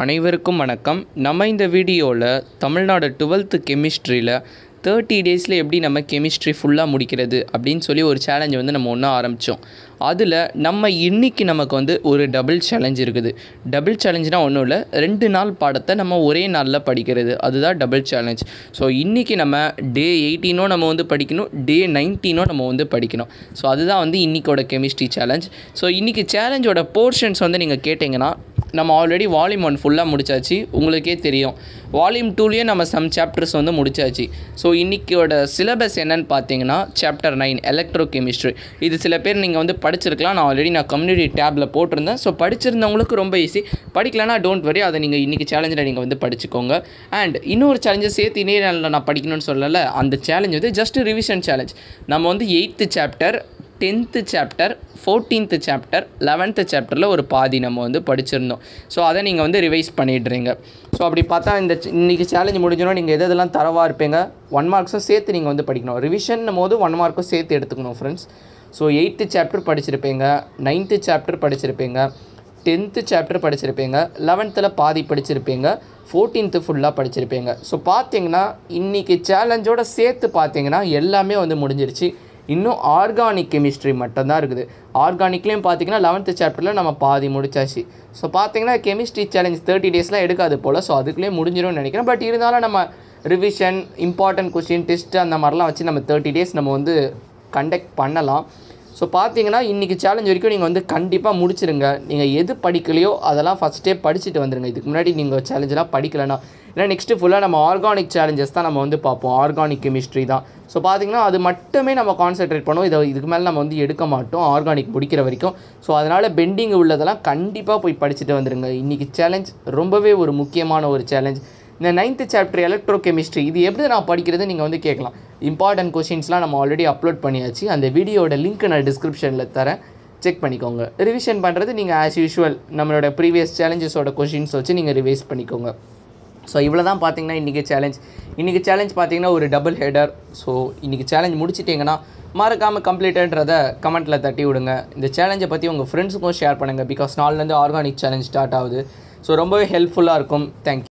அனைவருக்கும் வணக்கம் நம்ம இந்த வீடியோவில் தமிழ்நாடு டுவெல்த்து கெமிஸ்ட்ரியில் தேர்ட்டி டேஸில் எப்படி நம்ம கெமிஸ்ட்ரி ஃபுல்லாக முடிக்கிறது அப்படின்னு சொல்லி ஒரு சேலஞ்ச் வந்து நம்ம ஒன்றா ஆரம்பித்தோம் அதில் நம்ம இன்னைக்கு நமக்கு வந்து ஒரு டபுள் சேலஞ்ச் இருக்குது டபுள் சேலஞ்ச்னால் ஒன்றும் இல்லை ரெண்டு நாள் பாடத்தை நம்ம ஒரே நாளில் படிக்கிறது அதுதான் டபுள் சேலஞ்ச் ஸோ இன்றைக்கி நம்ம டே எயிட்டீனும் நம்ம வந்து படிக்கணும் டே நைன்டீனும் நம்ம வந்து படிக்கணும் ஸோ அதுதான் வந்து இன்றைக்கோட கெமிஸ்ட்ரி சேலஞ்ச் ஸோ இன்றைக்கி சேலஞ்சோட போர்ஷன்ஸ் வந்து நீங்கள் கேட்டிங்கன்னா நம்ம ஆல்ரெடி வால்யூம் ஒன் ஃபுல்லாக முடிச்சாச்சு உங்களுக்கே தெரியும் வால்யூம் டூலேயே நம்ம சம் சாப்டர்ஸ் வந்து முடிச்சாச்சு ஸோ இன்றைக்கியோட சிலபஸ் என்னன்னு பார்த்தீங்கன்னா சாப்டர் நைன் எலக்ட்ரோ கெமிஸ்ட்ரி இது சில பேர் நீங்கள் வந்து படிச்சிருக்கலாம் நான் ஆல்ரெடி நான் கம்யூனிட்டி டேப்பில் போட்டிருந்தேன் ஸோ படிச்சிருந்தவங்களுக்கு ரொம்ப ஈஸி படிக்கலனா டோன்ட் வரி அதை நீங்கள் இன்றைக்கி சேலஞ்சில் நீங்கள் வந்து படிச்சுக்கோங்க அண்ட் இன்னொரு சேலஞ்சை சேர்த்து இணைய நாளில் நான் படிக்கணும்னு சொல்லலை அந்த சேலஞ்ச் வந்து ஜஸ்ட் ரிவிஷன் சேலஞ்ச் நம்ம வந்து eighth chapter tenth chapter fourteenth chapter eleventh சாப்டரில் ஒரு பாதி நம்ம வந்து படிச்சிருந்தோம் ஸோ அதை நீங்கள் வந்து ரிவைஸ் பண்ணிடுறீங்க ஸோ அப்படி பார்த்தா இந்த சி- இன்னைக்கு சேலஞ்ச் முடிஞ்சோன்னா நீங்கள் எது எதெல்லாம் தரவாக இருப்பீங்க ஒன் மார்க்ஸும் சேர்த்து நீங்கள் வந்து படிக்கணும் ரிவிஷன் போது ஒன் மார்க்கும் சேர்த்து எடுத்துக்கணும் ஃப்ரெண்ட்ஸ் ஸோ எயித்து சாப்டர் படிச்சிருப்பீங்க நைன்த்து சாப்டர் படிச்சிருப்பீங்க டென்த்து சாப்டர் படிச்சிருப்பீங்க லெவன்த்தில் பாதி படிச்சிருப்பீங்க ஃபோர்டீன்த்து ஃபுல்லாக படிச்சிருப்பீங்க ஸோ பார்த்தீங்கன்னா இன்றைக்கி சேலஞ்சோட சேர்த்து பார்த்தீங்கன்னா எல்லாமே வந்து முடிஞ்சிருச்சு இன்னும் ஆர்கானிக் கெமிஸ்ட்ரி மட்டும்தான் இருக்குது ஆர்கானிக்லேயும் பார்த்தீங்கன்னா லெவன்த்து சாப்டரில் நம்ம பாதி முடிச்சாச்சு ஸோ பார்த்தீங்கன்னா கெமிஸ்ட்ரி சேலஞ்ச் தேர்ட்டி டேஸ்லாம் எடுக்காது போல் ஸோ அதுக்குள்ளேயே முடிஞ்சிரும்னு நினைக்கிறேன் பட் இருந்தாலும் நம்ம ரிவிஷன் இம்பார்ட்டன்ட் கொஸ்டின் டெஸ்ட் அந்த மாதிரிலாம் வச்சு நம்ம தேர்ட்டி டேஸ் நம்ம வந்து கண்டக்ட் பண்ணலாம் ஸோ பார்த்தீங்கன்னா இன்றைக்கி சேலஞ்ச் வரைக்கும் நீங்கள் வந்து கண்டிப்பாக முடிச்சிருங்க நீங்கள் எது படிக்கலையோ அதெல்லாம் ஃபஸ்ட்டே படிச்சுட்டு வந்துருங்க இதுக்கு முன்னாடி நீங்கள் சேலஞ்செலாம் படிக்கலைன்னா ஏன்னா நெக்ஸ்ட்டு ஃபுல்லாக நம்ம ஆர்கானிக் சேலஞ்சஸ் தான் நம்ம வந்து பார்ப்போம் ஆர்கானிக் கெமிஸ்ட்ரி தான் ஸோ பார்த்தீங்கன்னா அது மட்டுமே நம்ம கான்சென்ட்ரேட் பண்ணுவோம் இதை இதுக்கு மேலே நம்ம வந்து எடுக்க மாட்டோம் ஆர்கானிக் முடிக்கிற வரைக்கும் ஸோ அதனால் பெண்டிங் உள்ளதெல்லாம் கண்டிப்பாக போய் படிச்சுட்டு வந்துருங்க இன்றைக்கி சேலஞ்ச் ரொம்பவே ஒரு முக்கியமான ஒரு சேலஞ்ச் இந்த நைன்த்து சாப்டர் எலக்ட்ரோ கெமிஸ்ட்ரி இது எப்படி நான் படிக்கிறது நீங்கள் வந்து கேட்கலாம் இம்பார்ட்டன்ட் கொஷின்ஸ்லாம் நம்ம ஆல்ரெடி அப்லோட் பண்ணியாச்சு அந்த வீடியோட லிங்க் நான் டிஸ்கிரிப்ஷனில் தரேன் செக் பண்ணிக்கோங்க ரிவிஷன் பண்ணுறது நீங்கள் ஆஸ் யூஷுவல் நம்மளோட ப்ரீவியஸ் சேலஞ்சஸோட கொஷின்ஸ் வச்சு நீங்கள் ரிவைஸ் பண்ணிக்கோங்க ஸோ இவ்வளோ தான் பார்த்தீங்கன்னா இன்றைக்கி சேலஞ்ச் இன்றைக்கி சேலஞ்ச் பார்த்தீங்கன்னா ஒரு டபுள் ஹெடர் ஸோ இன்றைக்கி சேலஞ்ச் முடிச்சிட்டிங்கன்னா மறக்காமல் கம்ப்ளீட்டன்றதை கமெண்ட்டில் தட்டி விடுங்க இந்த சேலஞ்சை பற்றி உங்கள் ஃப்ரெண்ட்ஸுக்கும் ஷேர் பண்ணுங்கள் பிகாஸ் நாள்லேருந்து ஆர்கானிக் சேலஞ்ச் ஸ்டார்ட் ஆகுது ஸோ ரொம்பவே ஹெல்ப்ஃபுல்லாக இருக்கும் தேங்க்யூ